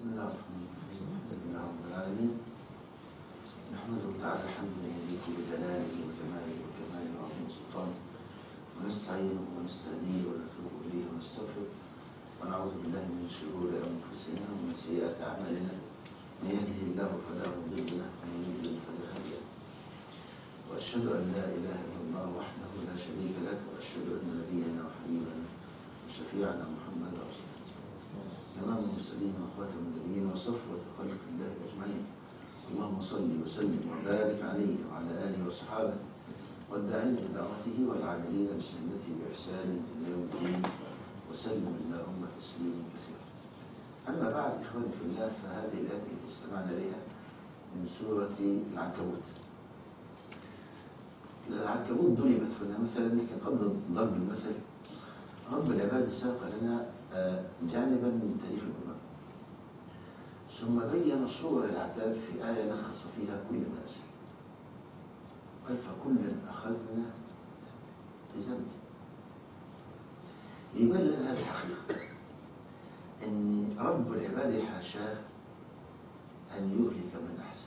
بسم الله الرحمن الرحيم الحمد لله رب العالمين نحمده تعالى حمدا يليق بجلاله وجماله وكماله وعظيم سلطانه ونستعينه ونستهديه ونتوب اليه ونستغفره ونعوذ بالله من شرور انفسنا ومن سيئات اعمالنا من يهده الله فلا مضل له ومن يضلل فلا هادي له واشهد ان لا اله الا الله وحده لا شريك له واشهد ان نبينا وحبيبنا وشفيعنا محمدا رسول الله إمام المرسلين وخاتم النبيين وصفوة خلق الله أجمعين اللهم صل وسلم وبارك عليه وعلى آله وصحابه والداعين بدعوته والعاملين بسنته بإحسان إلى يوم الدين وسلم اللهم تسليما كثيرا أما بعد إخواني في الله فهذه الآية التي استمعنا إليها من سورة العنكبوت العنكبوت ضربت هنا مثلا لكن قبل ضرب المثل رب العباد ساق لنا جانبا من تاريخ الأمم ثم بين صور العذاب في آية لخص فيها كل ما نزل قال فكلا أخذنا بذنبه ليبين لنا هذه الحقيقة أن رب العباد حاشاه أن يهلك من أحسن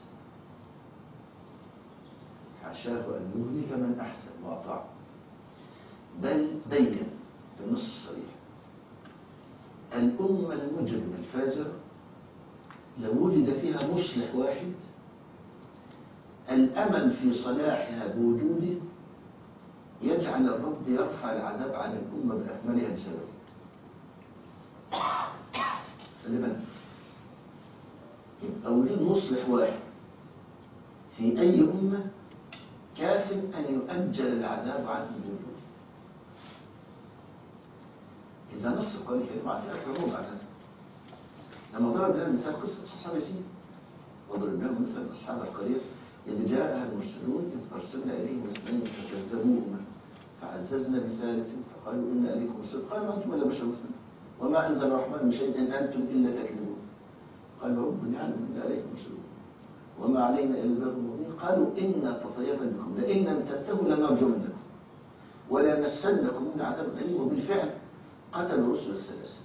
حاشاه أن يهلك من أحسن وأطاع بل بين بالنص الصريح الأمة المجرم الفاجر لو وجد فيها مصلح واحد الأمل في صلاحها بوجوده يجعل الرب يرفع العذاب عن الأمة بأكملها بسببه خلي بالك يبقى وجود مصلح واحد في أي أمة كاف أن يؤجل العذاب عنه بوجوده ده نص القرآن الكريم على فكرة أكثر بعد هذا لما ضرب لنا مثال قصة أصحاب ياسين وضرب لهم مثل أصحاب القرية إذ جاءها المرسلون إذ أرسلنا إليهم اثنين فكذبوهما فعززنا بثالث فقالوا إنا إليكم مرسلون قالوا أنتم إلا بشر مسلم وما أنزل الرحمن من شيء إن أنتم إلا تكذبون قال ربنا يعلم إنا إليكم مرسلون وما علينا إلا البلاغ المبين قالوا إنا تطيرنا بكم لئن لم تنتهوا لنرجمنكم ولا يمسنكم من عذاب أليم وبالفعل قتل الرسل الثلاثة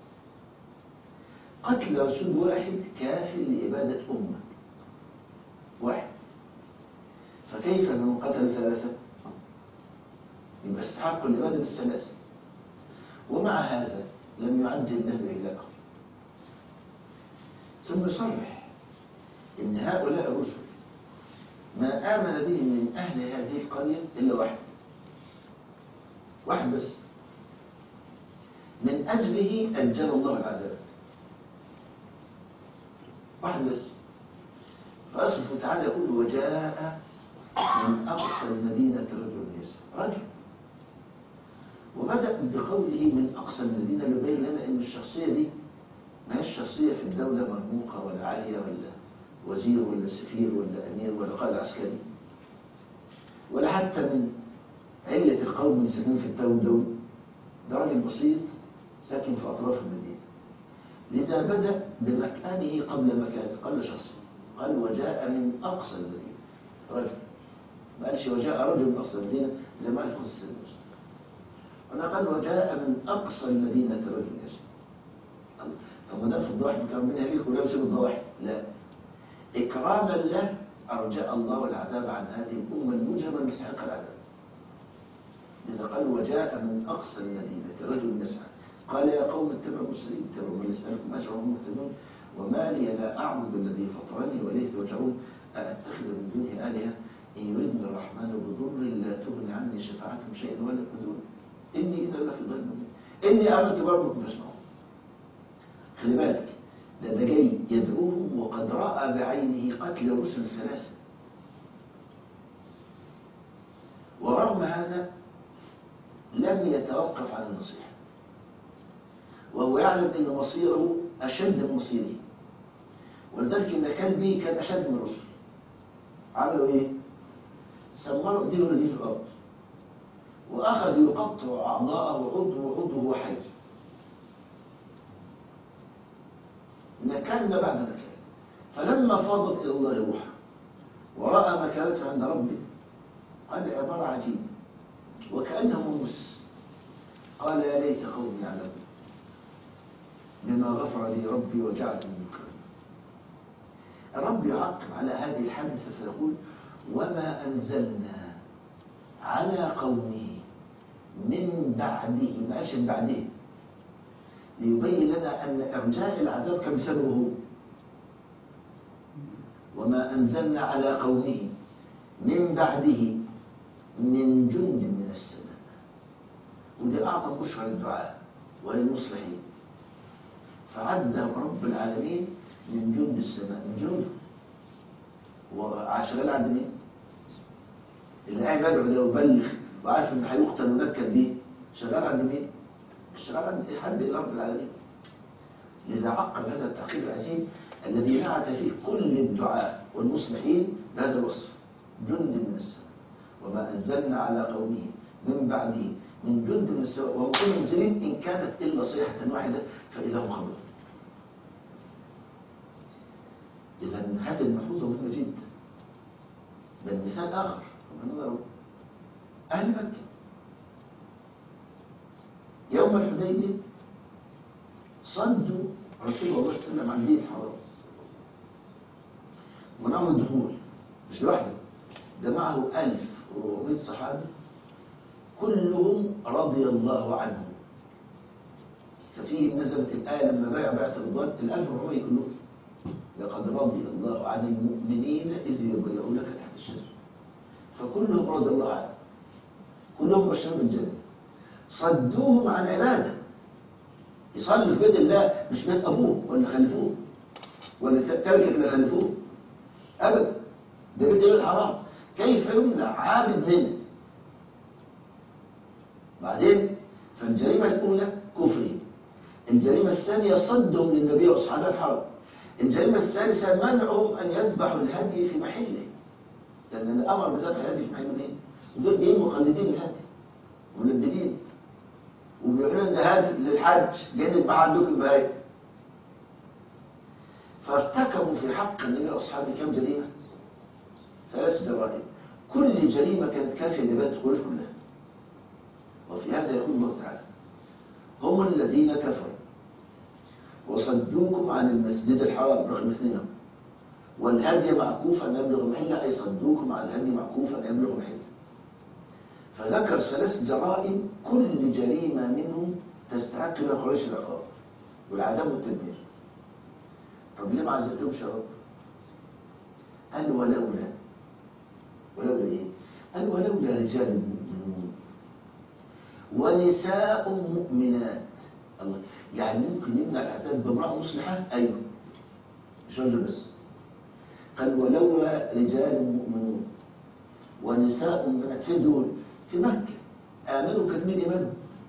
قتل رسول واحد كاف لإبادة أمة واحد فكيف من قتل ثلاثة يبقى استحق الإبادة بالثلاثة ومع هذا لم يعجل له إهلاكهم ثم يصرح إن هؤلاء الرسل ما آمن بهم من أهل هذه القرية إلا واحد واحد بس من أجله أجل الله العذاب واحد بس فأصله تعالى يقول وجاء من أقصى المدينة رجل يسعى رجل وبدأ بقوله من أقصى المدينة ليبين لنا أن الشخصية دي ما هيش شخصية في الدولة مرموقة ولا عالية ولا وزير ولا سفير ولا أمير ولا قائد عسكري ولا حتى من علة القوم اللي ساكنين في التاون دول ده راجل بسيط ساكن في أطراف المدينة لذا بدأ بمكانه قبل مكانه قال شخص قال وجاء من أقصى المدينة رجل ما قالش وجاء رجل من أقصى المدينة زي ما قال قصة المسلم أنا قال وجاء من أقصى المدينة رجل يسمع طب ما ده في الضواحي كان منها ليك ولا يسيب الضواحي لا إكراما له أرجى الله العذاب عن هذه الأمة المجرمة المستحقة العذاب لذا قال وجاء من أقصى المدينة رجل يسعى قال يا قوم اتبعوا المرسلين اتبعوا من يسألكم أجرا وهم مهتدون وما لي لا أعبد الذي فطرني وإليه ترجعون أأتخذ من دونه آلهة إن يردني الرحمن بضر لا تغني عني شفاعتهم شيئا ولا يقدرون إني إذا لفي ضل مبين إني آمنت بربكم فاسمعون خلي بالك ده ده جاي يدعوهم وقد رأى بعينه قتل الرسل الثلاثة ورغم هذا لم يتوقف عن النصيحة وهو يعلم أن مصيره أشد من مصيره ولذلك إن كان به كان أشد من الرسل عملوا إيه؟ سمروا إيديه ورجليه في الأرض وأخذ يقطع أعضاءه عضو عضو وهو حي مكان ما بعد مكان فلما فاضت إلى الله روحه ورأى مكانته عند ربه قال عبارة عجيبة وكأنه موس قال يا ليت قومي يعلمون بما غفر لي ربي وجعلني مكرما الرب يعقب على هذه الحادثة فيقول وما أنزلنا على قومه من بعده ما قالش من بعده ليبين لنا أن إرجاء العذاب كان بسببه هو وما أنزلنا على قومه من بعده من جند من السماء ودي أعظم بشرى للدعاء وللمصلحين فعد رب العالمين من جند السماء من جنده وشغال عند مين؟ اللي قاعد يدعو ده ويبلغ وعارف ان هيقتل ونكل بيه شغال عند مين؟ مش شغال عند حد الا رب العالمين لذا عقب هذا التعقيب العظيم الذي نعت فيه كل الدعاء والمصلحين بهذا الوصف جند من السماء وما انزلنا على قومه من بعده من جند من السماء وهم كل منزلين ان كانت الا صيحه واحده فاذا هم خبر إذا هذه الملحوظة مهمة جدا بل مثال آخر من نظره أهل مكة يوم الحديبية صدوا رسول الله صلى الله عليه وسلم عن بيت حرام منعهم الدخول مش لوحده ده معه 1400 صحابي كلهم رضي الله عنهم ففيه نزلت الآية لما بايع بيعة الرضوان ال 1400 كلهم لقد رضي الله عن المؤمنين إذ يبايعونك تحت الشجرة فكلهم رضي الله عنهم كلهم بشروا بالجنة صدوهم عن عبادة يصلي في بيت الله مش بيت أبوه ولا خلفوه ولا تركة اللي خلفوه أبدا ده بيت الله الحرام كيف يمنع عابد منه بعدين فالجريمة الأولى كفره الجريمة الثانية صدهم للنبي وأصحابه الحرم الجريمة الثالثة منعهم أن يذبحوا الهدي في محله لأن الأمر بذبح الهدي في محله مين؟ دول جايين مقلدين الهدي ملبدين وبيقولوا ان هذا للحج جايين يذبحوا عندكم البهايم فارتكبوا في حق النبي واصحابه كم جريمه؟ ثلاث جرائم كل جريمه كانت كافيه لبان الخروج كلها وفي هذا يقول الله تعالى هم الذين كفروا وصدوكم عن المسجد الحرام رقم اثنين والهدي معكوفا ان يبلغ محله اي صدوكم عن الهدي معكوفا ان يبلغ محله فذكر ثلاث جرائم كل جريمه منهم تستحق من قريش العقاب والعدم والتدمير طب ليه ما عزلتهمش يا رب؟ قال ولولا ولولا ايه؟ قال ولولا رجال مؤمنون ونساء مؤمنات الله يعني ممكن يمنع العذاب بامرأة مصلحة أيوه مش رجل بس قال ولولا رجال مؤمنون ونساء مؤمنات في دول في مكة آمنوا كتمين إيمانهم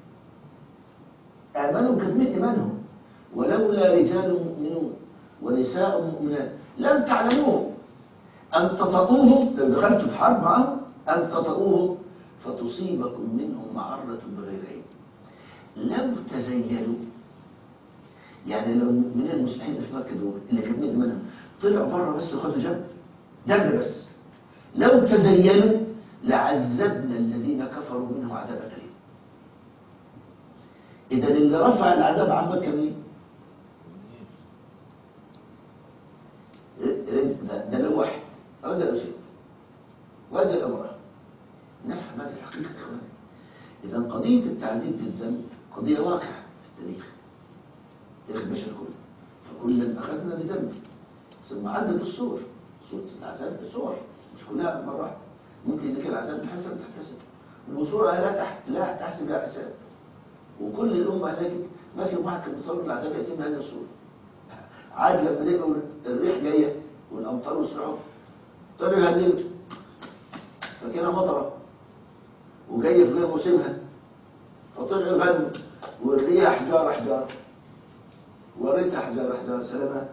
آمنوا كتمين إيمانهم ولولا رجال مؤمنون ونساء مؤمنات لم تعلموهم أن تطؤوهم لو دخلتوا في حرب معهم أن تطؤوهم فتصيبكم منهم معرة بغير علم لو تزينوا يعني لو المؤمنين المسلمين في مكة دول اللي كاتبين منهم طلعوا بره بس وخدوا جنب دم بس لو تزينوا لعذبنا الذين كفروا منهم عذابا أليما إذا اللي رفع العذاب عن مكة مين؟ ده, ده لو واحد رجل أو ست رجل أو امرأة نفهم هذه الحقيقة يا إخواني إذا قضية التعذيب بالذنب قضية واقعة في التاريخ تاريخ البشر كله فكلا أخذنا بذنب ثم عدت الصور صورة العذاب بصور مش كلها مرة واحدة ممكن لك العذاب تحسب تحتسب والصورة لا تحت لا تحسب لها حساب وكل الأمة هلكت ما في واحد كان متصور العذاب يأتي بهذه الصورة عاد لما لقوا الريح جاية والأمطار وسرعوا طلعوا يهللوا فكانها مطرة وجاية في غير موسمها فطلعوا يغنوا والريح حجارة حجارة وريتها حجارة حجارة سلامات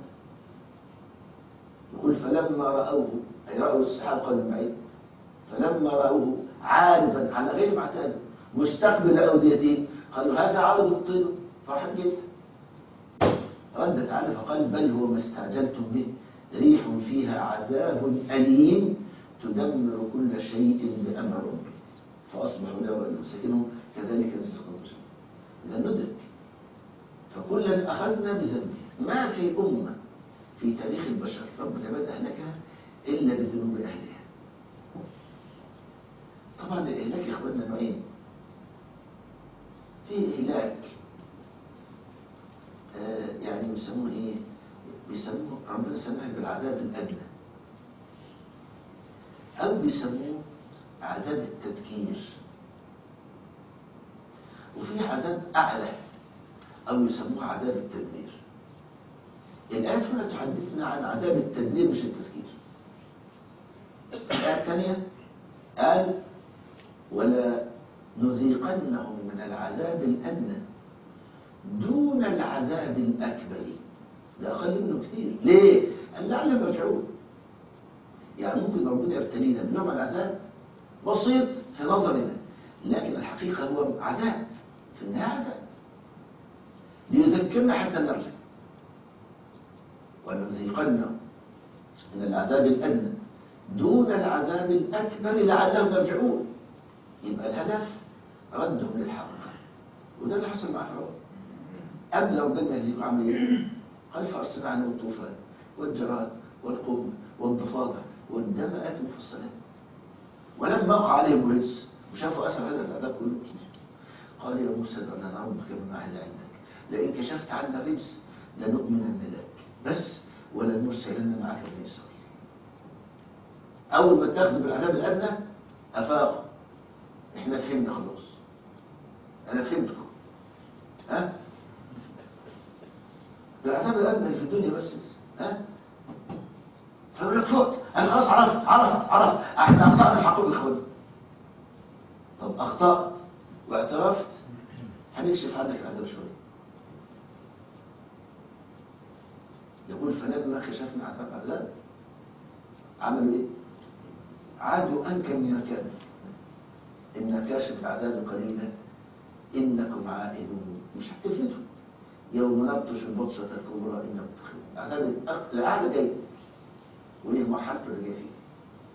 يقول فلما رأوه أي رأوا السحاب قد بعيد فلما رأوه عارضا على غير معتاد مستقبل أوديتهم قالوا هذا عرض الطير فرحان جدا رد تعالى فقال بل هو ما استعجلتم به ريح فيها عذاب أليم تدمر كل شيء بأمر ربك فأصبحوا لا يرى مساكنهم كذلك نستخدم إذا ندرك فكلا أخذنا بذنبه ما في أمة في تاريخ البشر رب العباد أهلكها إلا بذنوب أهلها طبعا الإهلاك يا إخواننا نوعين في إهلاك آه يعني بيسموه إيه بيسموه ربنا سماه بالعذاب الأدنى أو بيسموه عذاب التذكير وفي عذاب أعلى أو يسموه عذاب التدمير الآية هنا تحدثنا عن عذاب التدمير مش التذكير الآية الثانية قال ولا نذيقنهم من العذاب الأدنى دون العذاب الأكبر ده أقل منه كتير ليه؟ قال لعلهم يرجعون يعني ممكن ربنا يبتلينا بنوع من العذاب بسيط في نظرنا لكن الحقيقة هو عذاب في النهاية عذاب ليذكرنا حتى نرجع ولنذيقنهم من العذاب الأدنى دون العذاب الأكبر لعلهم يرجعون يبقى الهدف ردهم للحق وده اللي حصل مع فرعون قبل ربنا يهلكوا عمل ايه؟ قال فارسلنا عنه الطوفان والجراد والقمل والضفادع والدم اتوا مفصلات ولما وقع عليهم الرجس وشافوا اثر هذا العذاب كله قال يا موسى ادع لنا ربك بما عهد عندك لئن كشفت عنا الرجس لنؤمنن لك بس ولنرسلن معك بني اسرائيل اول ما اتخذوا بالعذاب الادنى افاقوا احنا فهمنا خلاص انا فهمتكم ها بالعذاب الادنى في الدنيا بس ها فيقول لك فوت انا خلاص عرفت عرفت عرفت احنا اخطانا في حقوق اخواننا طب اخطات واعترفت هنكشف عنك العذاب شويه يقول فلما كشفنا عذاب عذاب عملوا ايه عادوا انكى مما كانوا إن كاشف العذاب قليلا إنكم عائدون مش هتفلتوا يوم نبطش البطشة الكبرى إنكم تخلون العذاب الأعلى جاي وليه مرحلته اللي جاي فيه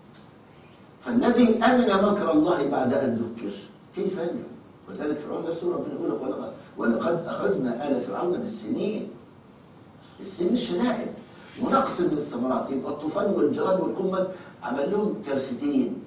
فالذي أمن مكر الله بعد أن ذكر كيف ينجو وذلك فرعون ده سورة ربنا يقول ولقد, ولقد أخذنا آل فرعون بالسنين السنين الشدائد ونقص من الثمرات يبقى الطوفان والجراد والقمل عمل لهم كارثتين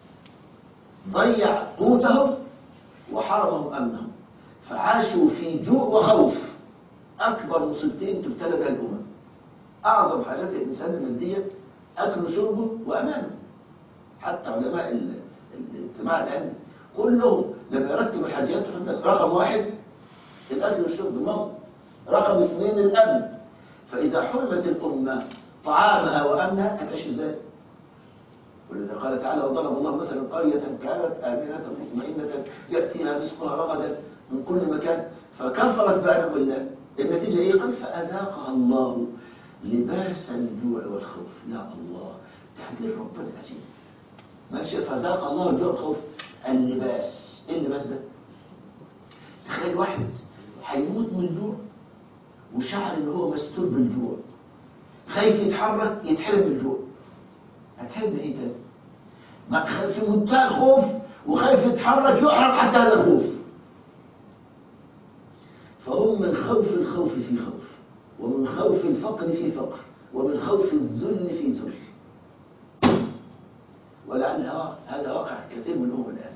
ضيع قوتهم وحرمهم أمنهم فعاشوا في جوع وخوف أكبر مصيبتين تبتلى بها الأمم أعظم حاجات الإنسان المادية أكل وشربه وأمانه حتى علماء ال- الاجتماع الأمني كلهم لما يرتب الحاجيات يحط لك رقم واحد الأكل والشرب الموت رقم اثنين الأمن فإذا حرمت الأمة طعامها وأمنها هتعيش ازاي؟ ولذا قال تعالى وضرب الله مثلا قرية كانت آمنة مطمئنة يأتيها رزقها رغدا من كل مكان فكفرت بأنعم الله النتيجة إيه؟ قال فأذاقها الله لباس الجوع والخوف يا الله تعبير ربنا عجيب ماشي فذاق الله الجوع والخوف اللباس ايه اللباس ده؟ تخيل واحد هيموت من الجوع وشعر ان هو مستور بالجوع خايف يتحرك يتحرم من الجوع هتحرم من ايه تاني؟ ما خ- في منتهى الخوف وخايف يتحرك يحرم حتى هذا الخوف فهم من خوف الخوف في خوف ومن خوف الفقر في فقر ومن خوف الذل في ذل ولعل هذا- هذا واقع كثير منهم الآن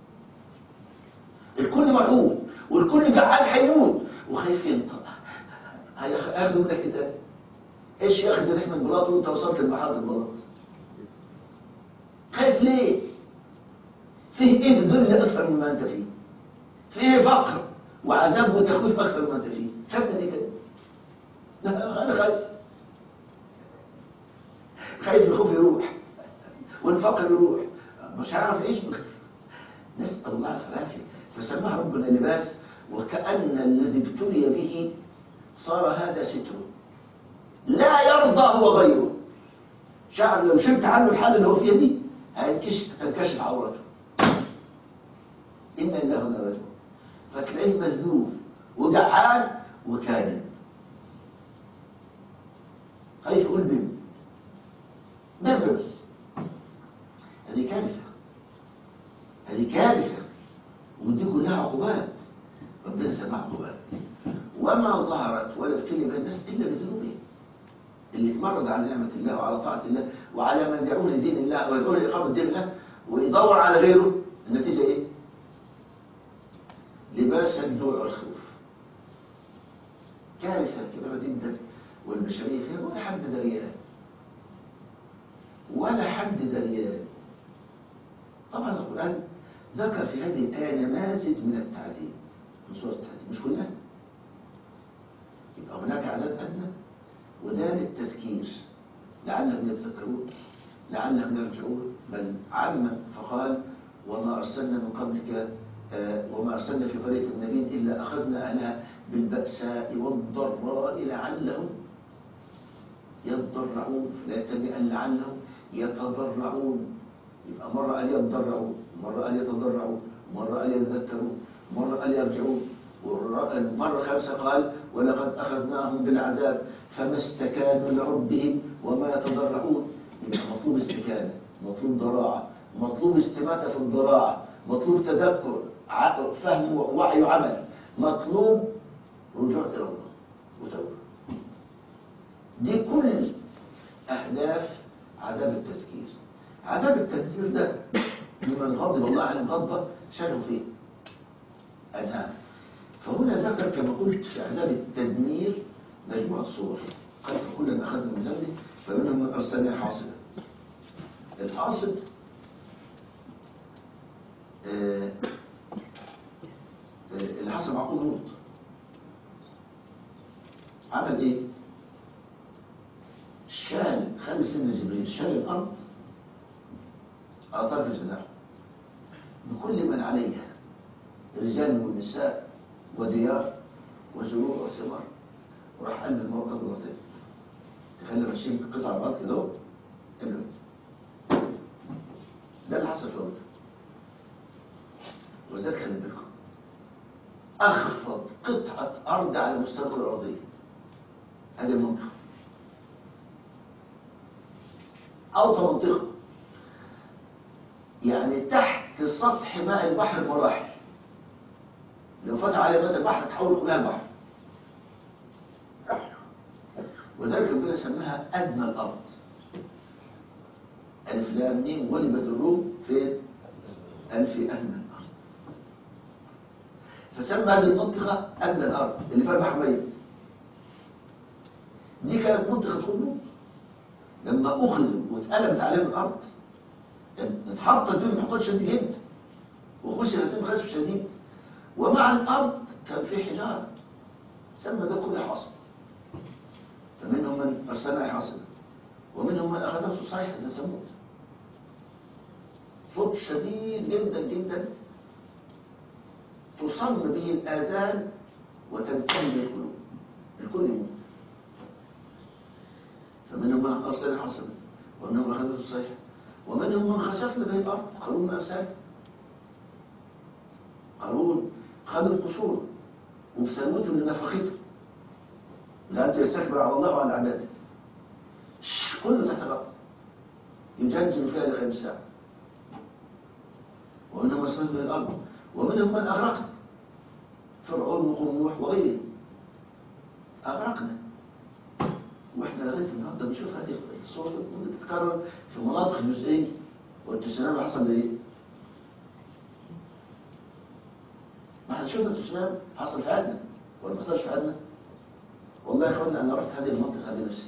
الكل مرعوب والكل جعان هيموت وخايف ينطق هياخدوا منك ايه تاني؟ ايش ياخد ريح من بلاط وانت وصلت لمرحله البلاط؟ خايف ليه؟ فيه ايه ذل اكثر مما انت فيه؟ فيه فقر وعذاب وتخويف اكثر مما انت فيه خايف من ايه تاني؟ لا انا خايف خايف الخوف يروح والفقر يروح مش هعرف ايش بخ... نسال الله العافيه فسماه ربنا لباس وكأن الذي ابتلي به صار هذا ستره لا يرضى هو غيره شعر لو شلت عنه الحال اللي هو فيها دي هينكشف تنكشف عورته إن الله هنا رجل فتلاقيه مذنوب وجعان وكاذب خايف يقول بم بم بس هذه كارثة هذه كارثة ودي كلها عقوبات ربنا سماها عقوبات وما يحل بين الناس إلا بذنوبهم اللي اتمرد على نعمة الله وعلى طاعة الله وعلى من يدعون لدين الله ويدعون لإقامة دين الله ويدور على غيره النتيجة إيه؟ لباس الجوع والخوف كارثة كبيرة جدا والبشرية فيها ولا حد دريان ولا حد دريان طبعا القرآن ذكر في هذه الآية نماذج من التعذيب من سورة التعذيب مش كلها يبقى هناك عذاب أدنى وده للتذكير لعلهم يتذكرون لعلهم يرجعون بل عم فقال وما أرسلنا من قبلك آه، وما أرسلنا في قرية من نبي إلا أخذنا أهلها بالبأساء والضراء لعلهم يضرعون في الآية الثانية قال لعلهم يتضرعون يبقى مرة قال يضرعون مرة قال يتضرعون مرة قال يتذكرون مرة قال يرجعون مرة خامسة قال ولقد أخذناهم بالعذاب فما استكانوا لربهم وما يتضرعون يبقى مطلوب استكانة مطلوب ضراعة مطلوب استماتة في الضراعة مطلوب تذكر ع- فهم ووعي وعمل مطلوب رجوع إلى الله وتوبة دي كل أهداف عذاب التذكير عذاب التذكير ده لمن غضب الله عليه غضبة شانه فين أنهار فهنا ذكر كما قلت في عذاب التدمير مجموعة صور قال فكلا أخذنا من ذنبه فمنهم من أرسلنا حاصدا الحاصد آه، آه، اللي حصل مع قوم لوط عمل ايه؟ شال خلي سن جبريل شال الأرض على طرف الجناح بكل من عليها الرجال والنساء وديار وزروع وثمار وراح قلب المرأة مرتين تخلي ماشيين قطع الأرض كده اهو ابعد ده اللي حصل في أوروبا وذلك خلي بالكم أخفض قطعة أرض على مستوى الكرة الأرضية هذه المنطقة أوطى منطقة يعني تحت سطح ماء البحر بمراحل لو فتح عليه ماء البحر تحول كلها البحر ولذلك ربنا سماها أدنى الأرض ألف لام ميم غلبت الروم فين؟ قال في أدنى الأرض فسمى هذه المنطقة أدنى الأرض اللي فيها البحر ميت دي كانت منطقة خلود لما أخذوا واتقلبت عليهم الأرض انحطت بهم انحطاط شديد جدا وخسرت بهم خسف شديد ومع الأرض كان في حجارة سمى ده كل حاصل فمنهم من أرسلنا حاصلا ومنهم من أخذته صحيح زي ثمود صوت شديد جدا جدا تصم به الآذان وتنتهي به القلوب الكل يموت فمنهم من أرسلنا حاصلا ومنهم من أخذته صحيح ومنهم من خسفنا به الأرض قارون ما أمثال قارون خد القصور وبسلوته لنفخته لأنت يستكبر على الله وعلى عباده شش، كله تحت الأرض يجنجن فيها لخمس ساعة ومنهم من صنف الأرض ومنهم من أغرقنا فرعون وقوم نوح وغيره أغرقنا واحنا لغايه النهارده بنشوف هذه الصور ممكن تتكرر في مناطق جزئيه والتسونامي اللي حصل ليه؟ ما احنا شفنا التسونامي حصل في عدن ولا ما حصلش في عدن؟ والله يا اخوانا انا رحت هذه المنطقه بنفسي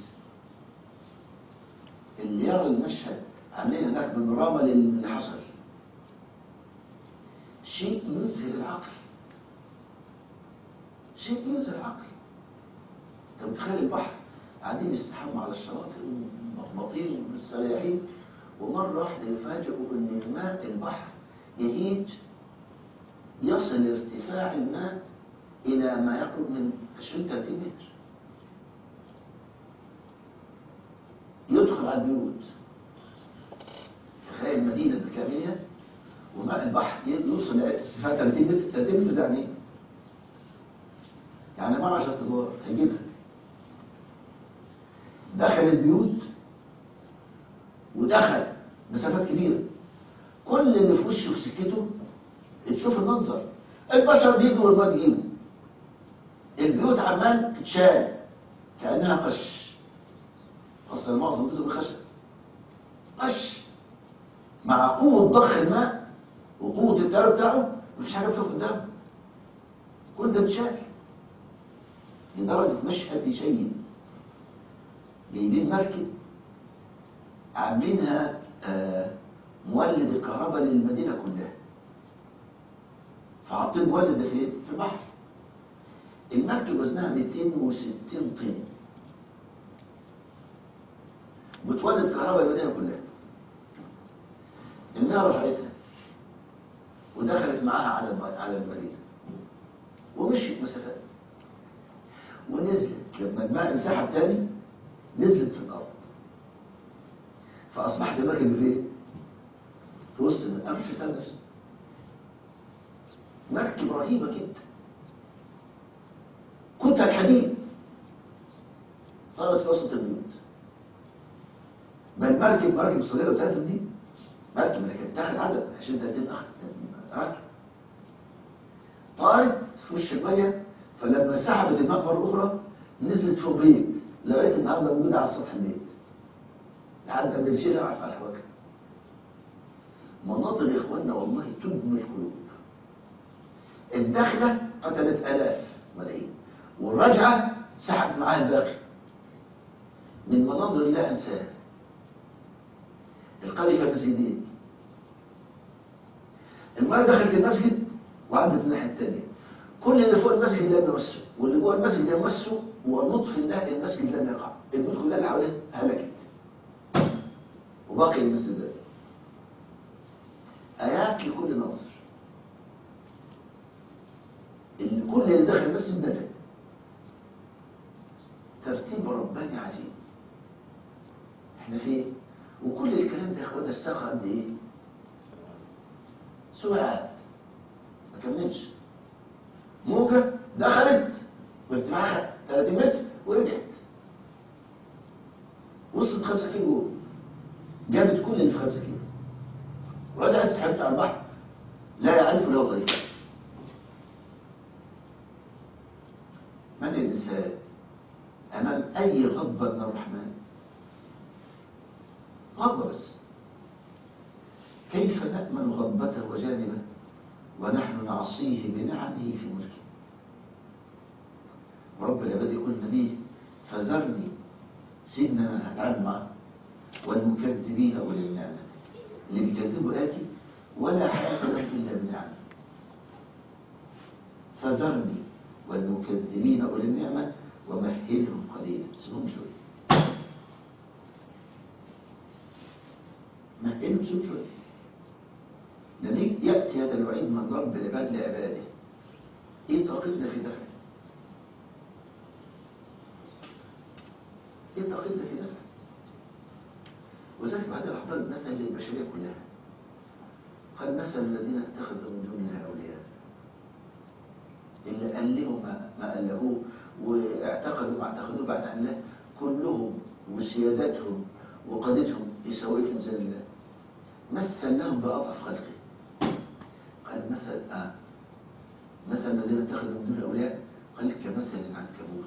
اللي يرى المشهد عاملين هناك بانوراما للي حصل شيء يذهل العقل شيء يذهل العقل انت متخيل البحر قاعدين يستحموا على الشواطئ ومطبطين ومستريحين ومرة واحدة يفاجئوا ان الماء البحر يهيج يصل ارتفاع الماء إلى ما يقرب من 20 30 متر يدخل على البيوت تخيل مدينة بكاملها وماء البحر يوصل لارتفاع 30 متر 30 متر ده يعني ايه؟ يعني ما 10 ادوار هيجيبها دخل البيوت ودخل مسافات كبيرة كل اللي في وشه في سكته تشوف المنظر البشر بيجوا والماء يجيبوا البيوت عمال تتشال كأنها قش أصلا معظم بيته بالخشب قش مع قوة ضخ الماء وقوة التيار بتاعه مفيش حاجة بتقف قدامه كل ده متشال لدرجة مشهد يشيب جايبين مركب عاملينها آه، مولد الكهرباء للمدينة كلها فحاطين مولد ده فين؟ في البحر المركب وزنها 260 طن بتولد كهرباء المدينة كلها المياه رفعتها ودخلت معاها على الم- على المدينة ومشيت مسافات ونزلت لما الماء انسحب تاني نزلت في الأرض فأصبحت المركب فين؟ في وسط الماء مش في ثلج مركب رهيبة جدا كتل حديد صارت في وسط البيوت بل مركب مركب صغيرة بتاعت دي مركب اللي كانت تاخد عدد عشان ده تبقى راكب طارت في وش المية فلما سحبت الماء مرة أخرى نزلت فوق بيت لغاية النهارده موجودة على سطح البيت لحد ما نشيلها على الحواكب مناظر يا اخوانا والله تدمي القلوب الدخلة قتلت آلاف ملايين والرجعة سحبت معاها الباقي من مناظر لا أنساها القرية كانت مسجدين المية دخلت المسجد وعدت الناحية التانية كل اللي فوق المسجد لم يمسه واللي جوه المسجد يمسه ولطف الله المسجد لم يقع البيوت كلها اللي حواليه هلكت وبقي المسجد ده آيات لكل ناظر اللي كل اللي دخل المسجد نجا ترتيب رباني عجيب احنا فين وكل الكلام ده يا اخوانا استغرق قد ايه ساعات ما كملش موجة دخلت وارتفاعها 30 متر ورجعت وصلت 5 كيلو جوه جابت كل اللي في 5 كيلو رجعت سحبت على البحر لا يعرف له طريق من الإنسان أمام أي غضبة من الرحمن غضبة بس كيف نأمن غضبته وجانبه ونحن نعصيه بنعمه في ملكه ورب العباد يقول النبي فذرني سيدنا هنتعامل معه والمكذبين أولي النعمة اللي بيكذبوا آتي ولا حياة لهم إلا بنعمة فذرني والمكذبين أولي النعمة ومهلهم قليلا سيبهم شوية مهلهم سيبهم شوية لما يأتي هذا الوعيد من رب العباد لعباده ايه طاقتنا في دفعه ايه طاقتنا في دفعه وذلك بعد الأحضار المثل للبشرية كلها قال مثل الذين اتخذوا من دون الله أولياء اللي ألهوا ما, ما ألهوه واعتقدوا ما اعتقدوه بعد أن الله كلهم وسيادتهم وقادتهم يساوي في ميزان الله مثل لهم بأضعف خلقه قال مثل آه مثل الذين اتخذوا من دون أولياء قال كمثل العنكبوت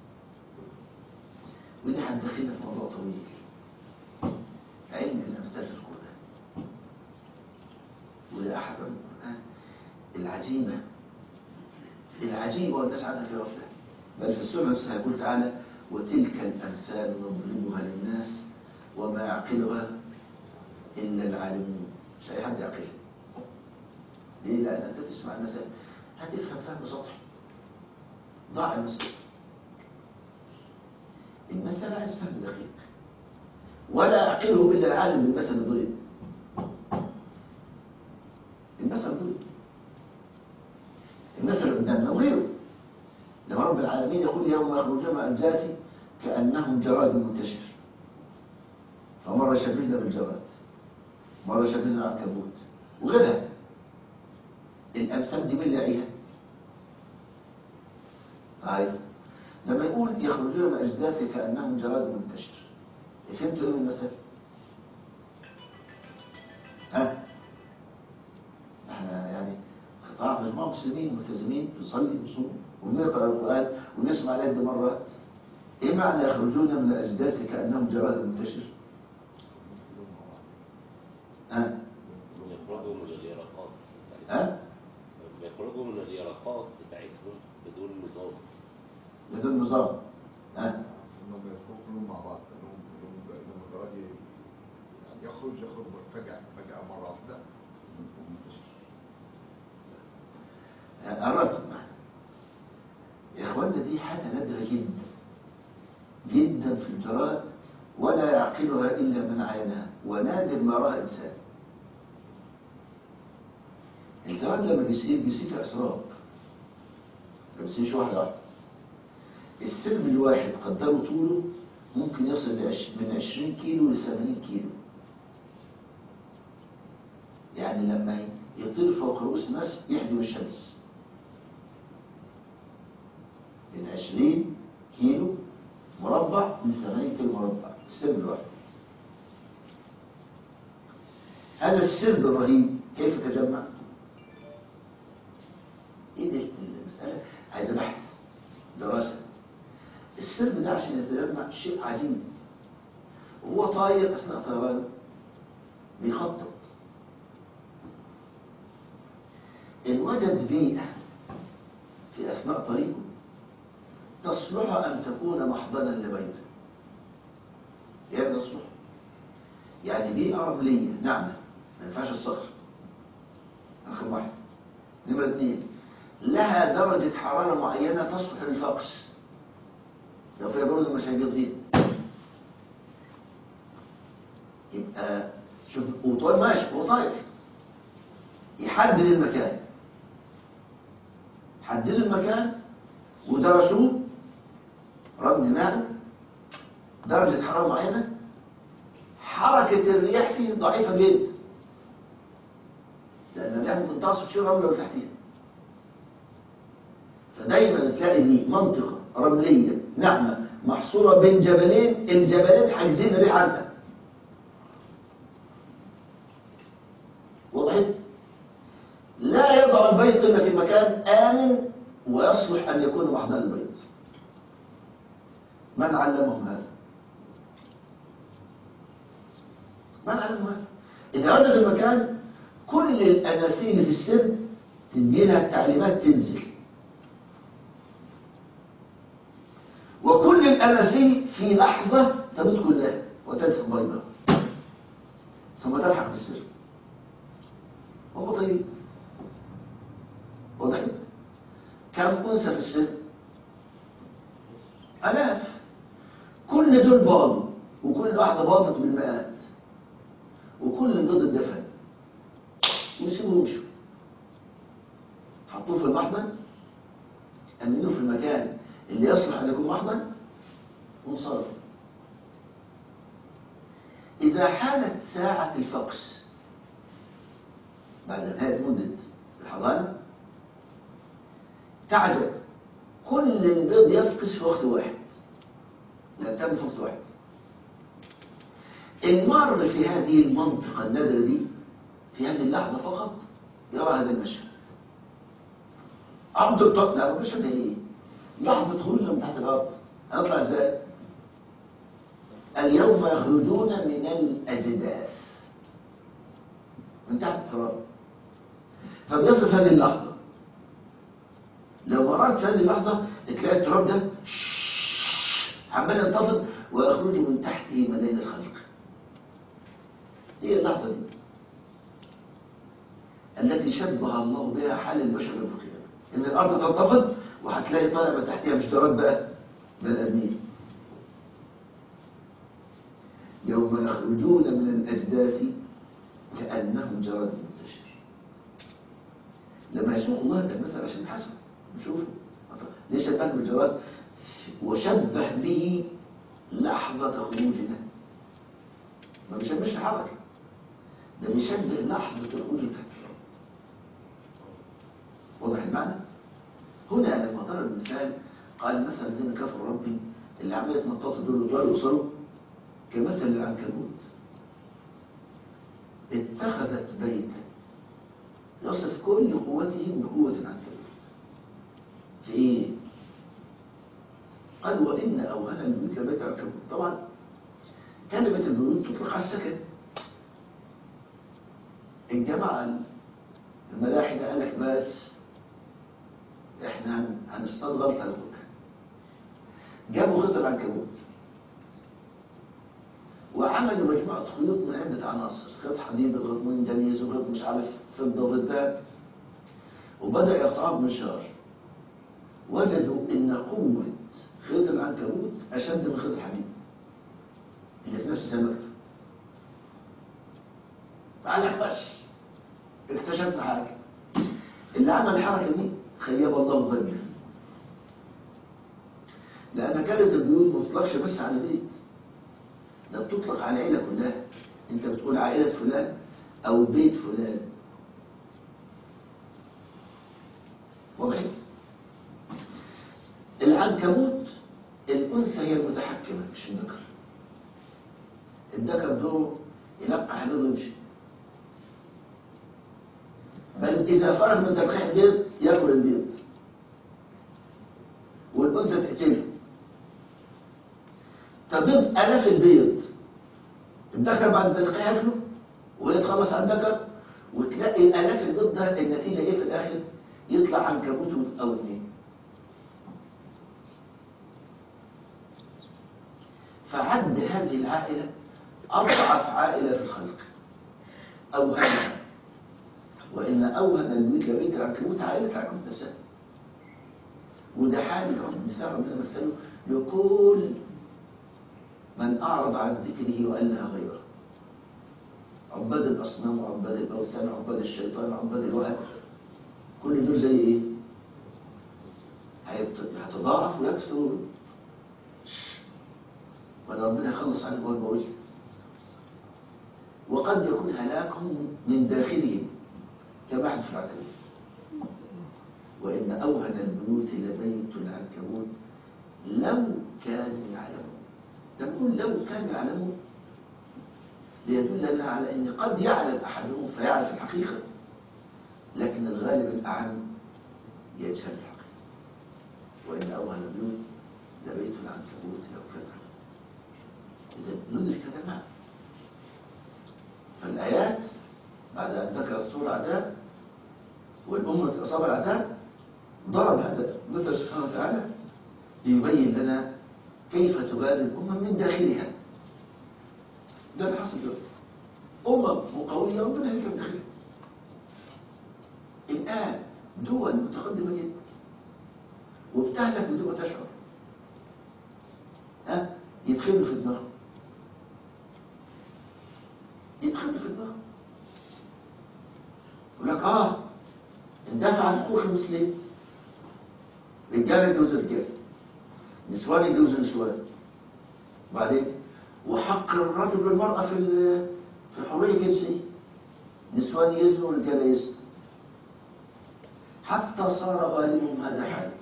ودي هتدخلنا في موضوع طويل علم الأمثال في القرآن وده أحد علوم القرآن العجيبة العجيبة والناس عنها في غفلة بل في السورة نفسها يقول تعالى وتلك الأمثال نضربها للناس وما يعقلها إلا العالمون مش أي حد يعقلها ليه؟ لأن أنت تسمع المثل هتفهم فهم سطحي ضاع المثل المثل عايز فهم دقيق ولا يعقله إلا العالم بالمثل ضرب المثل ضرب المثل قدامنا وغيره لما رب العالمين يقول يوم يخرجون من الأجداث كأنهم جراد منتشر فمرة شبهنا بالجراد مرة شبهنا العنكبوت وغيرها الأمثال دي من يعيها طيب لما يقول يخرجون من الأجداث كأنهم جراد منتشر فهمتوا ايه من المثل ها احنا يعني قطاع مجموعة مسلمين ملتزمين بنصلي ونصوم ونقرا القرآن ونسمع الآيات دي مرات ايه معنى يخرجون من الاجداث كانهم جراد منتشر ها يخرجوا من اليرقات بتاعتهم ها يخرجوا من اليرقات بتاعتهم بدون نظام بدون نظام ها انهم يدخلوا كلهم مع بعض انهم انهم انهم الجراد ي- يعني يخرج يخرج فجأة فجأة مرة واحدة ومنتشر قربت معنا يا اخوانا دي حاجه نادره جدا جدا في الجراد ولا يعقلها الا من عينها ونادر ما راى انسان الجراد لما بيسير بيسير في اسراب ما بيسيرش واحده واحده السرب الواحد قدروا طوله ممكن يصل لعش- من 20 كيلو ل 80 كيلو يعني لما يطير فوق رؤوس الناس يحجب الشمس من 20 كيلو مربع من 80 كيلو مربع السرب الواحد هذا السرب الرهيب كيف تجمع؟ ايه ده المسألة عايزة بحث دراسة السرب ده عشان يتجمع شيء عجيب وهو طاير أثناء طيرانه بيخطط إن وجد بيئة في أثناء طريقه تصلح أن تكون محضنا لبيته يعني تصلح يعني بيئة رملية ناعمة ما ينفعش الصخر رقم واحد نمرة اثنين لها درجة حرارة معينة تصلح للفقس لو فيها برد مش هيجي يبقى شوف وطاير ماشي هو طاير يحدد المكان حددوا المكان ودرسوه رمل ناعم درجة حرارة معينة حركة الرياح فيه ضعيفة جدا لأن الرياح ممكن تعصف شيء رملة تحتيها فدايما تلاقي دي منطقة رملية ناعمة محصورة بين جبلين الجبلين حاجزين الريح عنها وضحت؟ لا يضع البيض إلا في مكان آمن ويصلح أن يكون محضن البيض من علمهم هذا؟ من علمهم هذا؟ إذا وجد المكان كل الأناسيل في السن تدي لها التعليمات تنزل وكل الأناسيل في لحظة تموت كلها وتنفق بيضها ثم تلحق بالسر هم طيبين واضح كم أنثى في السن آلاف كل دول باضوا وكل واحدة باضت بالمئات وكل البيض اتدفن ويسيبوا يمشوا حطوه في المحضن أمنوه في المكان اللي يصلح أن يكون محضن وانصرفوا إذا حانت ساعة الفقس بعد نهاية مدة الحضانة تعجب كل البيض يفقس في وقت واحد لا تم في وقت واحد المار في هذه المنطقة النادرة دي في هذه اللحظة فقط يرى هذا المشهد عبد الطب لا المشهد ايه لحظة خروجنا من تحت الأرض هنطلع ازاي اليوم يخرجون من الأجداث من تحت التراب فبيصف هذه اللحظة لو مررت في هذه اللحظة تلاقي التراب ده عمال ينتفض ويخرج من تحته ملايين الخلق هي اللحظة دي التي شبه الله بها حال البشر يوم القيامة إن الأرض تنتفض وهتلاقي طالع من تحتها مش جراد بقى بل أدمين يوم يخرجون من الأجداث كأنهم جراد منتشر لما يسوق الله ده مثلا عشان حسن نشوفه ليش الآن بالجراد وشبه به لحظة خروجنا ما بيشبهش حركة ده بيشبه لحظة الخروج من تحت الأرض واضح المعنى؟ هنا لما ضرب المثال قال مثلا زي ما كفر ربي اللي عملت نطاط دول ودول يوصلوا كمثل العنكبوت اتخذت بيتا يصف كل قوته بقوة العنكبوت في ايه؟ قال وإن أوهن البيوت لبيت العنكبوت طبعا كلمة البيوت تطلق على السكن الجماعة الملاحدة قال لك بس احنا هن- هنصطاد غلطة لكم جابوا خيط العنكبوت وعملوا مجموعة خيوط من عدة عناصر خيط حديد وخيط منجنيز وخيط مش عارف فضة وذهب وبدأ يقطعوا بمنشار وجدوا إن قوة خيط العنكبوت أشد من خيط الحديد اللي في نفس السمكة قال لك بس اكتشفنا حاجة اللي عمل الحركة دي خيب الله ظنه لأن كلمة البيوت ما بتطلقش بس على بيت ده بتطلق على العيلة كلها انت بتقول عائلة فلان او بيت فلان واضح العنكبوت الأنثى هي المتحكمة مش الذكر الذكر دوره يلقى حلوله ويمشي بل إذا فرغ من تلقيح البيض ياكل البيض والأنثى تقتله تبيض آلاف البيض الذكر بعد تلقيح ياكله وهي تخلص على الذكر وتلاقي آلاف البيض ده النتيجة إيه في الآخر؟ يطلع عنكبوت أو اتنين فعد هذه العائلة أضعف عائلة في الخلق أوهنها وإن أوهن البيوت لبيت العنكبوت عائلة العنكبوت نفسها وده حال رب مثال ربنا مثله لكل من أعرض عن ذكره وألها غيره عباد الأصنام وعباد الأوثان وعباد الشيطان وعباد الوهن كل دول زي إيه؟ هيت- هيتضاعف ويكثر ولا ربنا يخلص عليهم هو المولى وقد يكون هلاكهم من داخلهم كما حدث في العنكبوت وإن أوهن البيوت لبيت العنكبوت لو كانوا يعلمون تقول لو كانوا يعلمون ليدلنا على أن قد يعلم أحدهم فيعرف الحقيقة لكن الغالب الأعم يجهل الحقيقة وإن أوهن البيوت لبيت العنكبوت لو كانوا يعلمون إذا ندرك هذا المعنى فالآيات بعد أن ذكرت سورة العذاب والأمة أصاب العذاب ضرب هذا مثل سبحانه وتعالى ليبين لنا كيف تبادل الأمم من داخلها ده اللي حصل دلوقتي أمم قوية ربنا هيك من داخلها الآن دول متقدمة جدا وبتهلك بدون ما تشعر ها يدخلوا في دماغهم يدخلوا في دماغهم يقول لك اه ندافع عن حقوق المسلمين رجاله يجوز رجاله نسوان يجوز نسوان وبعدين وحق الرجل والمرأة في ال- في الحرية الجنسية نسوان يزنوا ورجاله يزنوا حتى صار غالبهم هذا حال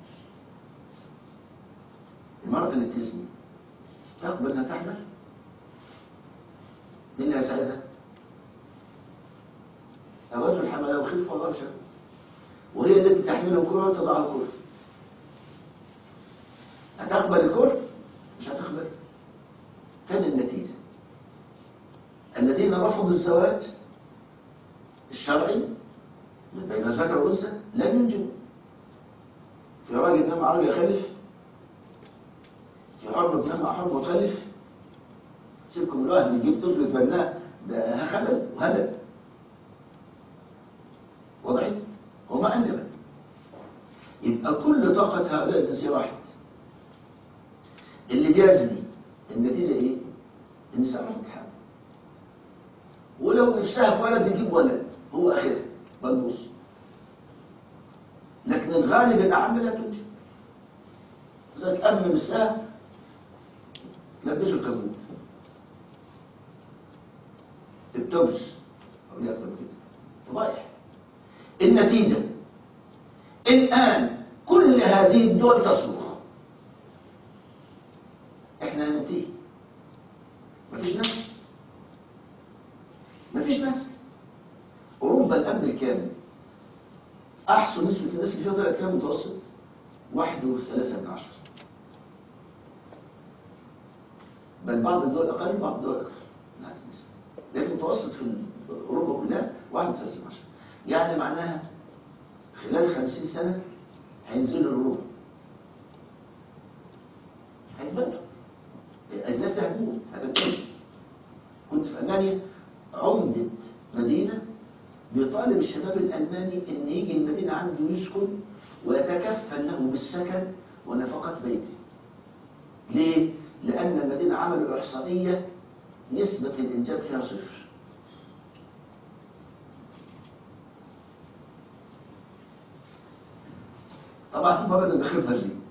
المرأة اللي تزني تقبل انها تحمل مين اللي هيساعدها؟ الرجل حمله خلف والله شاء وهي التي تحمله كره وتضعه كره هتقبل الكره مش هتقبل كان النتيجة الذين رفضوا الزواج الشرعي من بين الذكر والأنثى لم ينجبوا في راجل نام عربي يخلف في حرب بنام حرب وخلف سيبكم الواحد يجيب طفل يتبناه ده خبل وهلل وضعي وما عندنا يبقى كل طاقة هؤلاء النساء واحد اللي بيزني النتيجة ايه؟ النساء رفض الحمل ولو نفسها في ولد يجيب ولد هو اخرها بلبوص لكن الغالب الأعم لا تنجب لذلك أم مساه لبسوا الكبوت التبس أو يأكل كده فضايح النتيجة الآن كل هذه الدول تصرخ احنا هننتهي مفيش ناس مفيش ناس أوروبا الأمن الكامل أحسن نسبة الناس اللي فيها طلعت كام متوسط واحد وثلاثة من عشرة بل بعض الدول اقل بعض الدول اكثر من هذه النسبه لكن المتوسط في اوروبا كلها 31 يعني معناها خلال 50 سنه هينزلوا الربع هيتبدلوا الناس هتموت هتبتدي كنت في المانيا عمده مدينه بيطالب الشباب الالماني ان يجي المدينه عنده يسكن ويتكفل له بالسكن ونفقه بيته ليه؟ لأن المدينة عملوا إحصائية نسبة الإنجاب فيها صفر طبعا هم بدأوا داخل برلين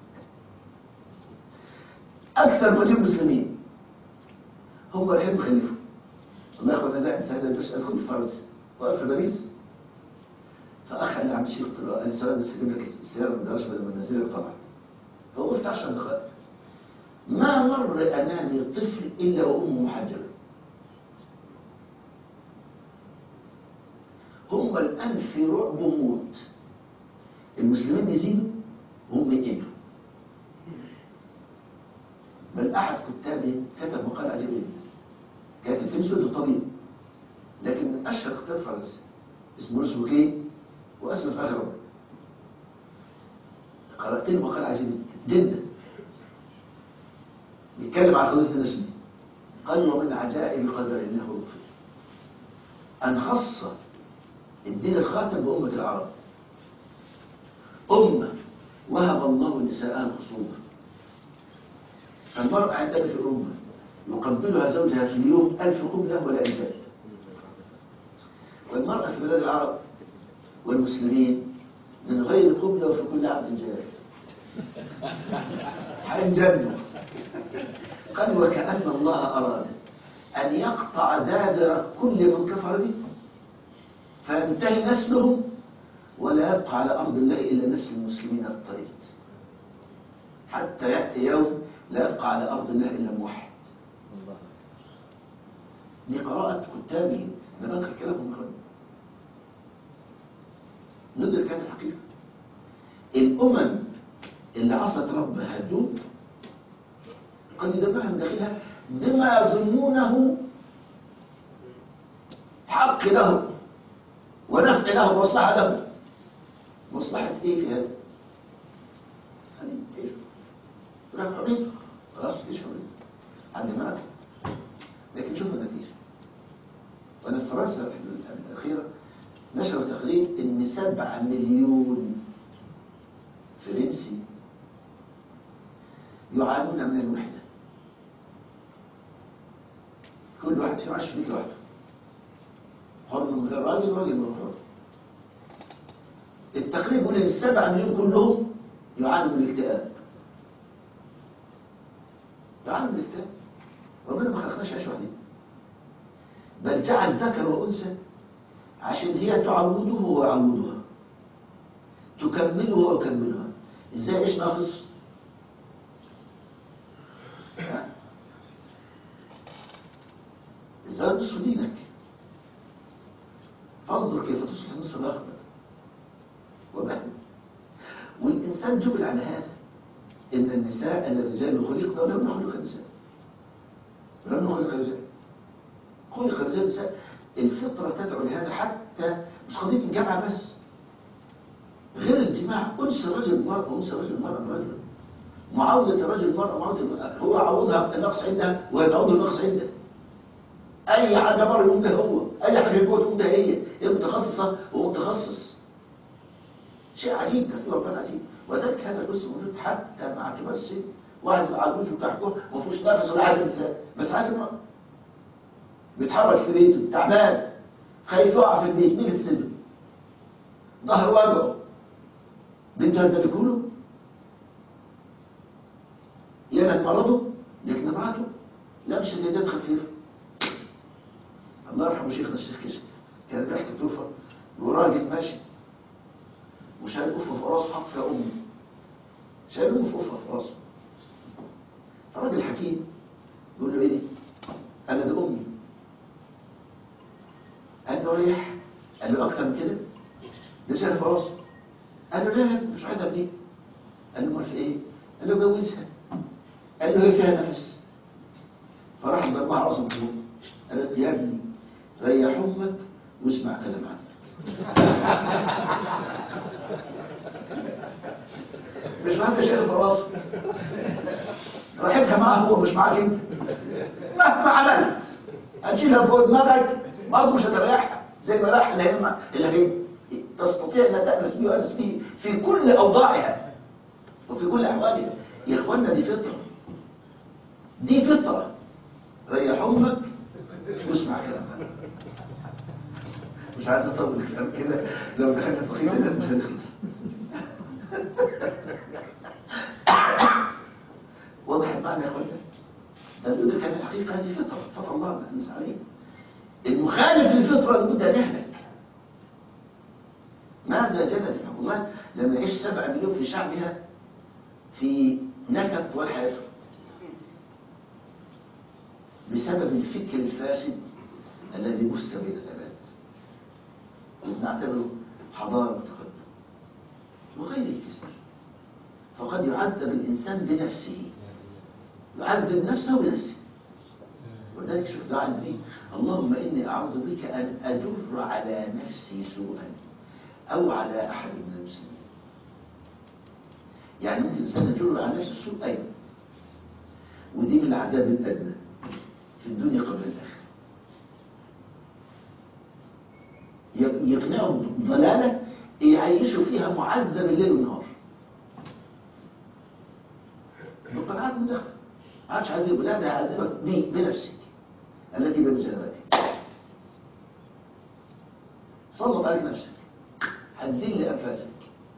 أكثر مليون مسلمين هم الحين مخلفوا الله ياخذ لا انسى هذا البشر انا كنت في فرنسا واقف في باريس فاخ قال لي عم الشيخ قلت له قال لي سلام بس اجيب لك السياره من الجراج بدل ما انزلها وطلعت فوقفت 10 دقائق ما مر امامي طفل الا وامه محجبه هم الان في رعب موت المسلمين يزيدوا وهم يقلوا بل احد كتابه كتب مقال عجيب جدا كاتب في مسود الطبيب لكن من اشهر كتاب فرنسي اسمه لوس بوكيه واسمه في اخر عمره قرات له مقال عجيب جدا بيتكلم عن قضيه النسل قال ومن عجائب قدر الله ولطفه ان خص الدين الخاتم بامه العرب امه وهب الله نساءها الخصوبه فالمرأة عندنا في أوروبا يقبلها زوجها في اليوم ألف قبلة ولا إنزال والمرأة في بلاد العرب والمسلمين من غير قبلة وفي كل عام إنجاب هينجبوا قال وكأن الله أراد أن يقطع دابر كل من كفر به فينتهي نسلهم ولا يبقى على أرض الله إلا نسل المسلمين الطريق حتى يأتي يوم لا يبقى على أرض الله إلا موحد دي قراءة كتابي أنا بنقل كلامهم خير ندرك هذه الحقيقة الأمم اللي عصت ربها هتدوب قد يدبرها من داخلها بما يظنونه حق له ونفع له ومصلحة له مصلحة ايه في هذا؟ خليه ايه؟ يقول لك حريته خلاص ايش حريته؟ عندي معك لكن شوف النتيجة وأنا في فرنسا في الأخيرة نشروا تقرير إن سبعة مليون فرنسي يعانون من الوحدة كل واحد فيهم عايش في بيت لوحده حر من غير راجل راجل من غير راجل التقرير بيقول إن السبعة مليون كلهم يعانوا من الاكتئاب يعانوا من الاكتئاب ربنا ما خلقناش عيش وحدين بل جعل ذكر وأنثى عشان هي تعوده ويعودها تكمله ويكملها ازاي ايش ناقص ها؟ ازاي نصف دينك فانظر كيف تصلح نصف الاخر وبعد والانسان جبل على هذا ان النساء ان الرجال خلقنا ولم نخلق النساء ولم نخلق الرجال خلق الرجال النساء الفطرة تدعو لهذا حتى مش قضية الجامعة بس غير الجماع أنس الرجل المرأة وأنس الرجل المرأة برجل معاودة الرجل المرأة معاودة المرأة هو عوضها النقص عندها وهي تعوض النقص عندها أي حاجة مرة يقوم بها هو أي حاجة جوه تقوم بها هي هي متخصصة ومتخصص شيء عجيب ترتيب ربنا عجيب وذلك هذا الجزء موجود حتى مع كبار السن واحد عجوز وتحته ما فيهوش نفس ولا عايز انسان بس عايز امرأة بيتحرك في بيته تعبان خايف يقع في البيت مين اللي تسده ظهر وجعه بنته هتدركه له يانا مرضه لكن امراته لا مش هديدات خفيفه الله يرحمه شيخنا الشيخ كشك كان بيحكي طوفه وراجل ماشي وشايل قفه في راسه حط فيها امه شايل امه في قفه في راسه فالراجل حكيم يقول له ايه دي؟ انا ده امي قال له ريح قال له اكتر من كده ده شايل في راسه قال له لا مش عايزها بني قال له امال في ايه؟ قال له جوزها قال له هي فيها نفس فراح مجمع راسه فوق قالت يا ابني ريح امك واسمع كلام عنك مش معاك شرف راسك راحتها معاه هو مش معاك انت مهما عملت هتشيلها فوق دماغك برضه مش هتريحها زي ما راح الهمة اللي هي تستطيع ان تأنس به وأنس به في كل اوضاعها وفي كل احوالها يا اخوانا دي فطرة دي فطرة ريح امك واسمع كلامها مش عايز اطول الكلام كده لو دخلنا في خير ده مش هنخلص واضح المعنى يا اخوانا ده بيقول كان الحقيقه هذه فطره فطر الله نحن عليه المخالف للفطره لابد ان يهلك ماذا جدت الحكومات لما يعيش سبعة مليون في شعبها في نكد طوال حياتهم بسبب الفكر الفاسد الذي بث بين الاباد ونعتبره حضاره متقدمه وغيره كثير فقد يعذب الانسان بنفسه يعذب نفسه بنفسه ولذلك شوف دعاء النبي اللهم اني اعوذ بك ان اجر على نفسي سوءا او على احد من المسلمين يعني ممكن الانسان يجر على نفسه سوء ايضا ودي من العذاب الادنى في الدنيا قبل الاخره يقنعهم ضلاله يعيشوا فيها معذب الليل والنهار بقناعات مدخل ما عادش عايز يقول لا ده هعذبك دي بنفسك التي بين جنباتك سلط عليك نفسك هتذل انفاسك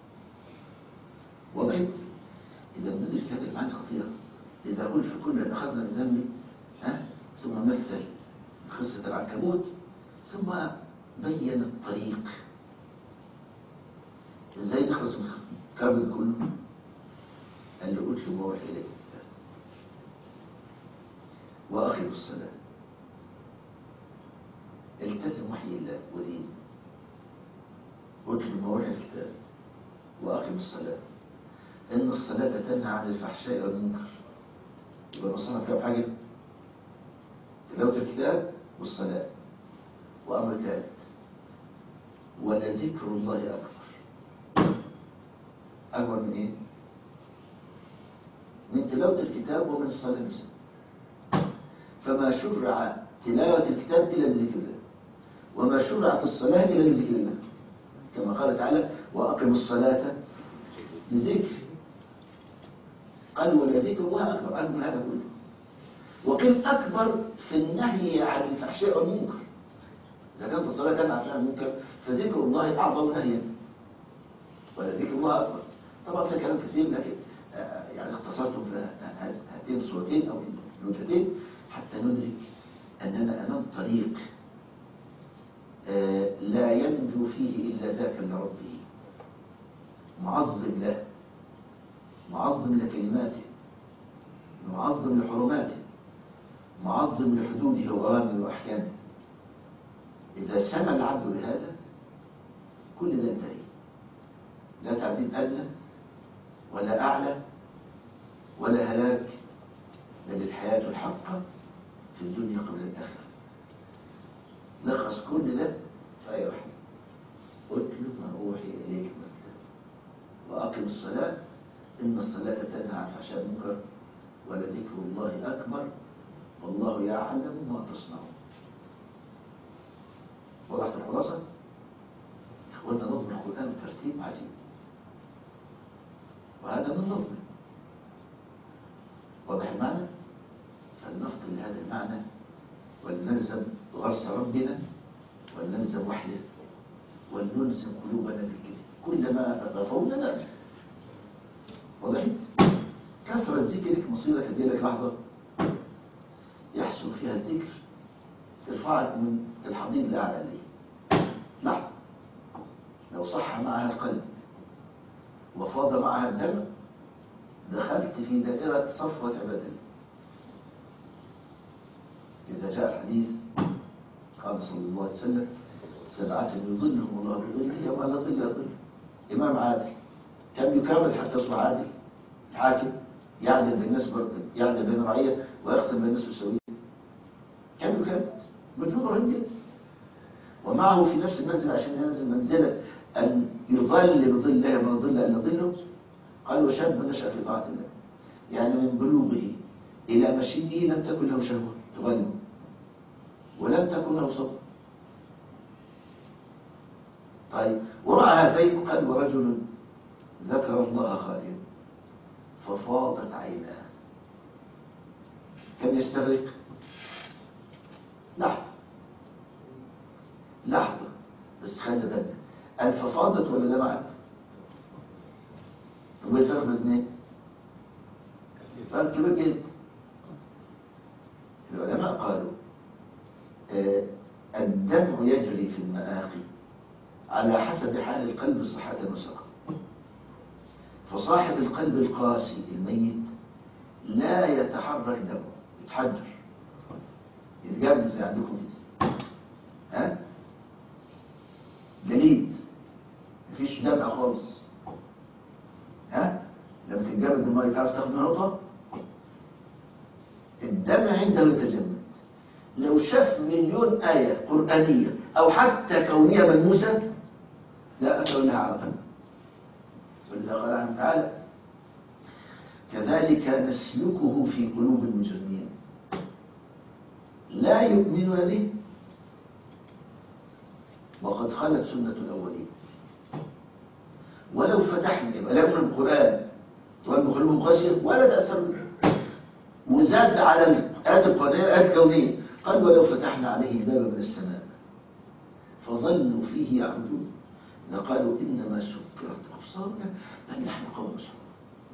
واضح اذا ندرك هذه المعاني خطيره اذا قلت في كل اخذنا من ذنبي ها ثم مثل قصه العنكبوت ثم بين الطريق ازاي نخلص من الكرب ده كله قال له اتلو ما وحي اليك واقم الصلاه التزم وحي الله ودينه اتلو ما وحي الكتاب واقم الصلاه ان الصلاه تنهى عن الفحشاء والمنكر يبقى نصنا كام حاجه تلاوه الكتاب والصلاه وامر ثالث ولذكر الله اكبر اكبر من ايه من تلاوه الكتاب ومن الصلاه نفسها فما شرع تلاوه الكتاب الا لذكر الله وما شرعت الصلاه الا لذكر الله كما قال تعالى واقم الصلاه لذكر قال ولذكر الله اكبر اكبر من هذا كله وقيل اكبر في النهي عن الفحشاء والمنكر إذا كانت الصلاة تنهى عن الفحشاء والمنكر فذكر الله أعظم نهيا ولذكر الله أكبر طبعا في كلام كثير لكن آه، يعني اختصرت في هاتين الصورتين أو النكتتين حتى ندرك أننا أمام طريق آه، لا ينجو فيه إلا ذاك لربه معظم له معظم لكلماته معظم لحرماته معظم لحدوده وأوامره وأحكامه إذا سمى العبد بهذا كل ده انتهي لا تعذيب أدنى ولا أعلى ولا هلاك بل الحياة الحقة في الدنيا قبل الآخرة لخص كل ده في آية واحدة اتل ما أوحي إليك من الكتاب وأقم الصلاة إن الصلاة تنهى عن الفحشاء والمنكر ولذكر الله أكبر والله يعلم ما تصنعون وضحت الخلاصة إخوانا نظم القرآن ترتيب عجيب وهذا من نظم واضح المعنى فلنفضل لهذا المعنى ولنلزم غرس ربنا ولنلزم وحيه ولنلزم قلوبنا بالكذب كلما غفونا نرجع وضحت كثرة ذكرك مصيرك لك لحظة يحصل فيها الذكر ترفعك من الحضيض الأعلى ليه لحظة لو صح معها القلب وفاض معها الدم دخلت في دائرة صفوة عباد الله إذا جاء الحديث قال صلى الله عليه وسلم سبعة يظلهم الله بظله يوم لا ظل ظل إمام عادل كم يكامل حتى يصبح عادل الحاكم يعدل بين الناس يعدل بين الرعية ويقسم بين الناس بالسوية كامل كامل مجنون رهيب جدا ومعه في نفس المنزل عشان ينزل منزلة أن يظل بظل الله من ظل أن يظله قال وشاب نشأ في طاعة الله يعني من بلوغه إلى مشيه لم تكن له شهوة تغلبه ولم تكن له صبر طيب ومع هذين قال ورجل ذكر الله خاليا ففاضت عيناه كم يستغرق لحظة لحظة بس خلي بالك قال ففاضت ولا دمعت؟ هو الفرق بين الاثنين؟ فرق كبير جدا العلماء قالوا آه، الدمع يجري في المآقي على حسب حال القلب صحة وسقم فصاحب القلب القاسي الميت لا يتحرك دمه يتحجر يتجمد زي عندكم كده ها جليد مفيش دمع خالص ها لما تتجمد الميه تعرف تاخد منها نقطه الدمع عنده يتجمد لو شاف مليون آية قرآنية أو حتى كونية ملموسة لا أثر لها على قلبه ولذا قال عنه تعالى كذلك نسلكه في قلوب المجرمين لا يؤمنون به وقد خلت سنة الأولين ولو فتحنا يبقى لا يؤمن بالقرآن وأن قلوبهم قاسية ولا تأثر به وزاد على الآيات القرآنية الآيات الكونية قال ولو فتحنا عليه بابا من السماء فظلوا فيه يعبدون لقالوا إنما سكرت أبصارنا بل نحن قوم مسلمون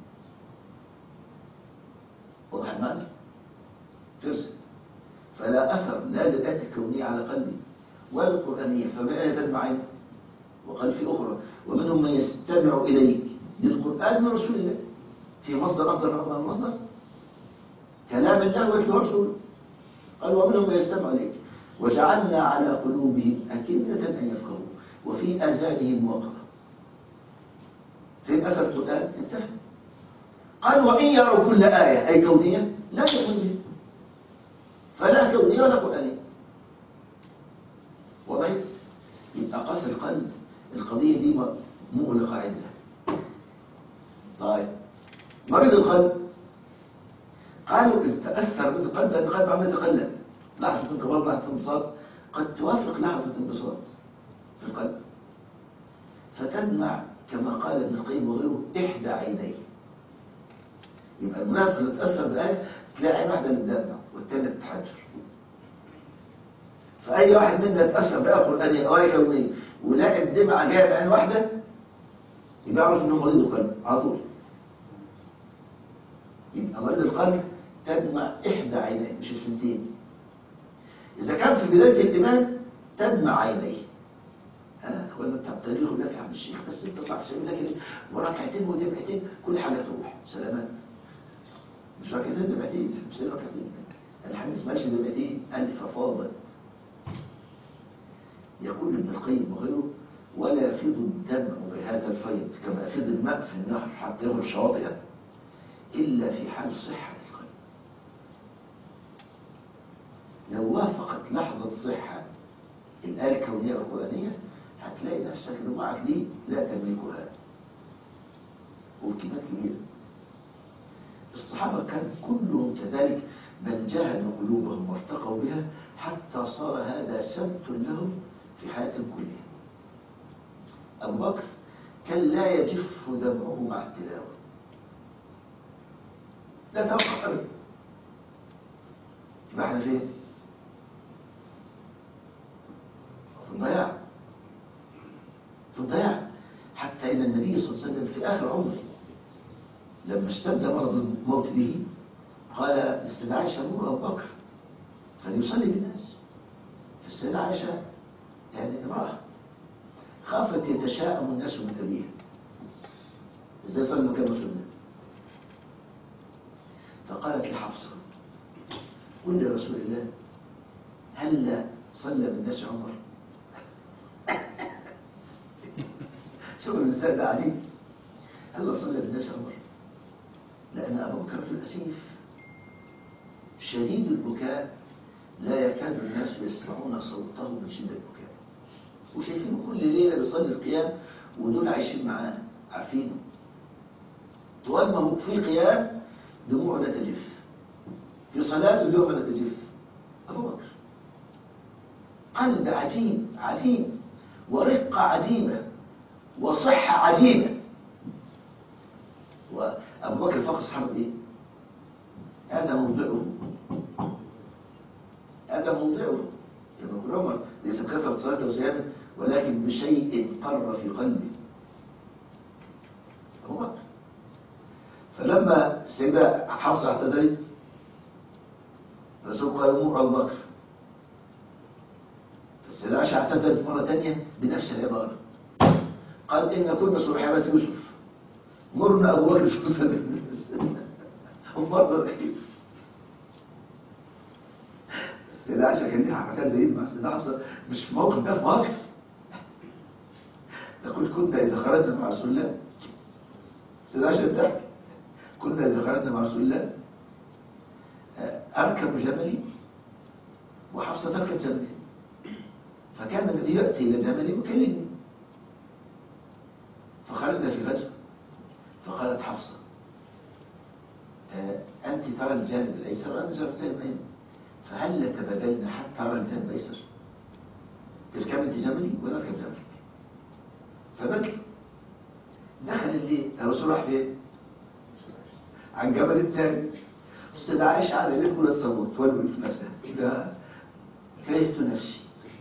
واضح المعنى؟ ترسل فلا أثر لا للآيات الكونية على قلبي ولا القرآنية فمن أين تدمع عينه وقال في أخرى ومنهم من يستمع إليك للقرآن من رسول الله في مصدر أفضل من المصدر كلام الله ويتلو رسوله قال ومنهم من يستمع إليك وجعلنا على قلوبهم أكنة أن يفقهوا وفي آذانهم وقرا في أثر القرآن انتفى قال وإن يروا كل آية أي كونية لا تؤمن به فلا كونية ولا قرآنية وبيت يبقى قاس القلب القضية دي مغلقة عنده طيب مريض القلب قالوا إن تأثر بالقلب لأن القلب عمال يتقلب لحظة انقباض لحظة انبساط قد توافق لحظة انبساط في القلب فتدمع كما قال ابن القيم وغيره إحدى عينيه يبقى المنافق اللي تأثر بالآية تلاقي عين واحدة اللي بتدمع والتانية بتتحجر فأي واحد منا يتأثر بآية قرآنية أو آية كونية ولاقي الدمعة جاية بعين واحدة يبقى يعرف إنه مريض القلب على طول يبقى مريض القلب تدمع إحدى عينيه مش الثنتين إذا كان في بداية الإيمان تدمع عينيه ها هو لما بتاع التاريخ يقول لك يا عم الشيخ بس انت تطلع في سبيل لكن وركعتين ودمعتين كل حاجة تروح سلامات مش ركعتين دمعتين مش ركعتين الحديث ماشي دمعتين ألف فاضت يقول ابن القيم وغيره ولا يفيض الدمع بهذا الفيض كما يفيض الماء في النهر حتى يغرق الشواطئ إلا في حال صحة القلب لو وافقت لحظة صحة الآية الكونية والقرآنية هتلاقي نفسك دموعك دي لا تملكها وبكمات كبيرة الصحابة كان كلهم كذلك بل جاهدوا قلوبهم وارتقوا بها حتى صار هذا سمت لهم في حياتهم كلها أبو بكر كان لا يجف دمعه مع التلاوة لا توقف أبدا يبقى احنا فين؟ في الضياع في الضياع حتى إن النبي صلى الله عليه وسلم في آخر عمره لما اشتد مرض الموت به قال للسيدة عائشة نور أبو بكر فليصلي بالناس فالسيدة عائشة يعني امرأة خافت يتشاءم الناس من أبيها ازاي صلي مكان رسول الله فقالت لحفصة قل لرسول الله هل صلى بالناس عمر شغل الإنسان ده عجيب هل صلى بالناس عمر لأن أبو بكر في الأسيف شديد البكاء لا يكاد الناس يسمعون صوته من شدة البكاء وشايفينه كل ليلة بيصلي القيام ودول عايشين معاه عارفينه طوال ما هو في قيام دموعه لا تجف في صلاته اليوم لا تجف أبو بكر قلب عجيب عجيب ورقة عجيبة وصحة عجيبة وأبو بكر فقط صحابه إيه؟ هذا موضعه هذا موضعه كما يقول عمر ليس بكثرة صلاته وصيامه ولكن بشيء قر في قلبه أبو بكر فلما السيدة حفصة اعتذرت الرسول قال مر أبو بكر السيدة عائشة اعتذرت مرة ثانية بنفس العبارة قال إن كنا صحابة يوسف مرنا أبو بكر في مسلم ومرة رحيم السيدة عائشة كان لها حركات زي دي مع السيدة حفصة مش في موقف ده في موقف تقول كنا إذا خرجنا مع رسول الله السيدة عائشة بتحكي كنا إذا خرجنا مع رسول الله أركب جملي وحفصة تركب جملي فكان النبي يأتي إلى جملي ويكلمني فخرجنا في غزو فقالت حفصة آه، أنت ترى الجانب الأيسر وأنا ترى الجانب الأيمن فهل تبادلنا حتى أرى الجانب الأيسر تركب أنت جملي وأنا أركب جملك فبكي دخل الليل الرسول راح فين؟ عن جبل الثاني السيدة عائشة على الليل ولا تصوت ولا في نفسها كده كرهت نفسي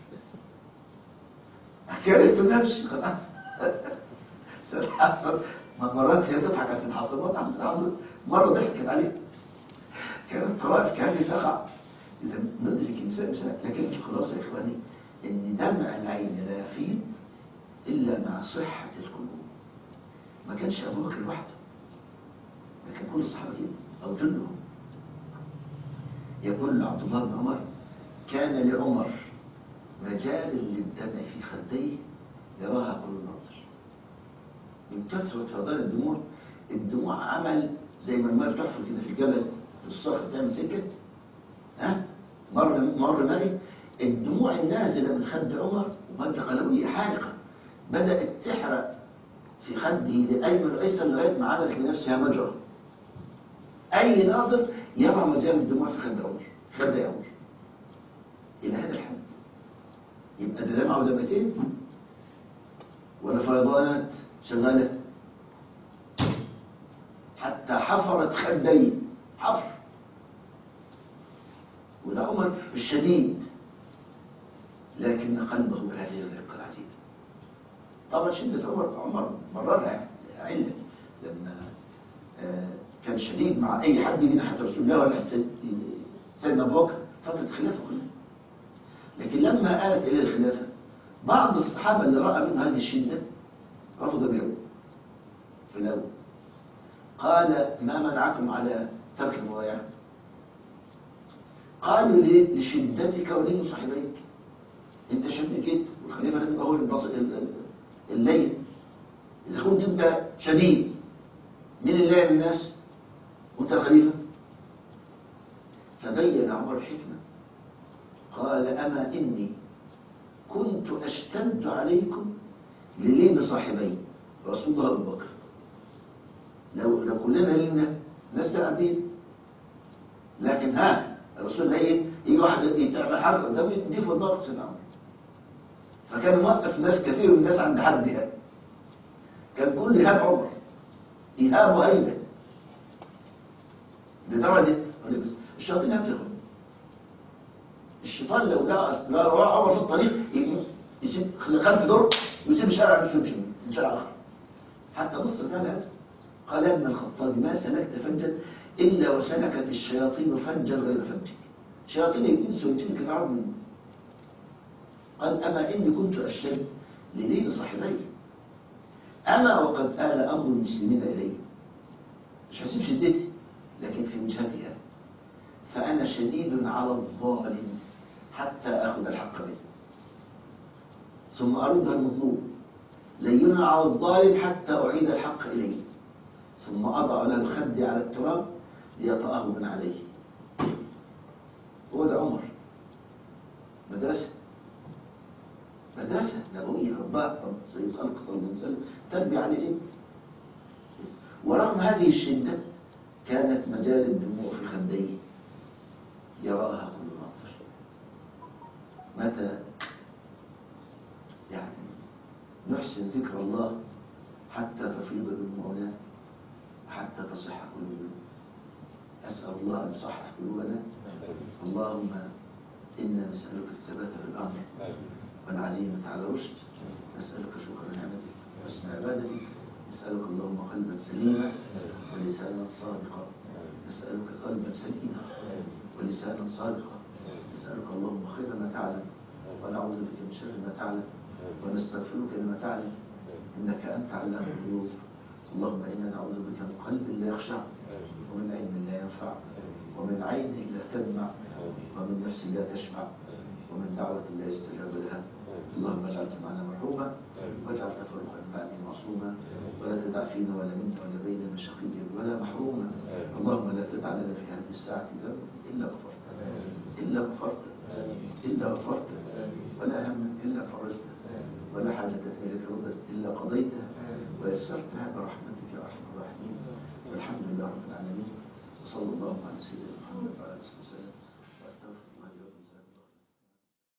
كرهت نفسي خلاص سيدة حفصة مرات هي تضحك على سيدة حفصة مرات على سيدة حفصة مرة ضحكت عليه كانت طرائف كانت تقع إذا ندرك إنسان إنسان لكن الخلاصة يا إخواني إن دمع العين لا يفيض إلا مع صحة القلوب ما كانش أبو بكر لوحده لكن كل الصحابة كده أو جلهم يقول عبد الله بن عمر كان لعمر مجال للدمع في خديه يراها كل الناظر من كثرة فضال الدموع الدموع عمل زي ما الماء بتحفر كده في الجبل في الصخر تعمل سكة ها مر مر مائي الدموع النازلة من خد عمر مادة قلوية حارقة بدأت تحرق في خده لأيمن الأيسر لغاية ما عملت لنفسها مجرى أي ناظر يرى مجال الدموع في خد عمر خد عمر إلى هذا الحد يبقى ده دمعة ودمعتين ولا فيضانات شغالة حتى حفرت خديه حفر وده عمر الشديد لكن قلبه هذه الرقة العجيبة طبعا شدة عمر عمر مررها علة لما آه، كان شديد مع أي حد يجي ناحية رسول الله ولا سيد- سيدنا أبو بكر فترة الخلافة كلها لكن لما آلت إليه الخلافة بعض الصحابة اللي رأى منه هذه الشدة رفض بيعه في الأول قال ما منعكم على ترك المبايعة قالوا ليه لشدتك ولين صاحبيك انت شديد جدا والخليفة لازم يبقى هو البص- ال- ال- اللين إذا كنت أنت شديد مين اللي لاعب الناس وأنت الخليفة فبين عمر الحكمة قال أما إني كنت أشتد عليكم للين صاحبي رسول الله أبو بكر لو لو كلنا لنا ناس عارفين لكن ها الرسول لين يجي واحد يتعمل حركه قدامه يضيف الضغط سيدنا عمر فكان موقف ناس كثير من الناس عند حدها كان كل إيهاب عمر إيهاب وهيبة لدرجة أقول لك بس الشياطين هتغلب الشيطان لو لقى لو رأى عمر في الطريق يسيب خلف دور ويسيب الشارع مش يمشي من شارع آخر حتى نص المال هذا قال يا ابن الخطاب ما سلكت فجا إلا وسلكت الشياطين فجا غير فجك شياطين الإنس والجن كان عرض منه قال أما إني كنت أشتد لدين صاحبي أما وقد آل أمر المسلمين إلي مش هسيب شدتي لكن في وجهتها فأنا شديد على الظالم حتى أخذ الحق منه ثم أردها المطلوب لين على الظالم حتى أعيد الحق إليه ثم أضع له خدي على التراب ليطأه من عليه هو ده عمر مدرسة مدرسة نبوية رباه رب سيد الخلق صلى الله عليه وسلم تربي عليه إيه؟ ورغم هذه الشدة كانت مجال الدموع في خديه يراها كل ناظر متى يعني نحسن ذكر الله حتى تفيض دموعنا حتى تصح قلوبنا أسأل الله أن يصحح قلوبنا اللهم إنا نسألك الثبات في الأمر والعزيمة على رشد نسألك شكر نعمتك وحسن عبادتك نسألك اللهم قلبا سليما ولسانا صادقا نسألك قلبا سليما ولسانا صادقا نسألك اللهم خير ما تعلم ونعوذ بك من شر ما تعلم ونستغفرك لما تعلم إنك أنت علام الغيوب اللهم إنا نعوذ بك من قلب لا يخشع ومن علم لا ينفع ومن عين لا تدمع ومن نفس لا تشبع ومن دعوة لا يستجاب لها اللهم اجعل جمعنا مرحوما واجعل تفرقا بعد معصوما ولا تدع فينا ولا منا ولا بيننا شقيا ولا محروما اللهم لا تدع لنا في هذه الساعة ذنب إلا غفرته إلا غفرته إلا غفرته ولا هم إلا فرجته ولا حاجة إليك ردت إلا قضيتها ويسرتها برحمتك يا أرحم الراحمين والحمد لله رب العالمين وصلى الله على سيدنا محمد وعلى آله وسلم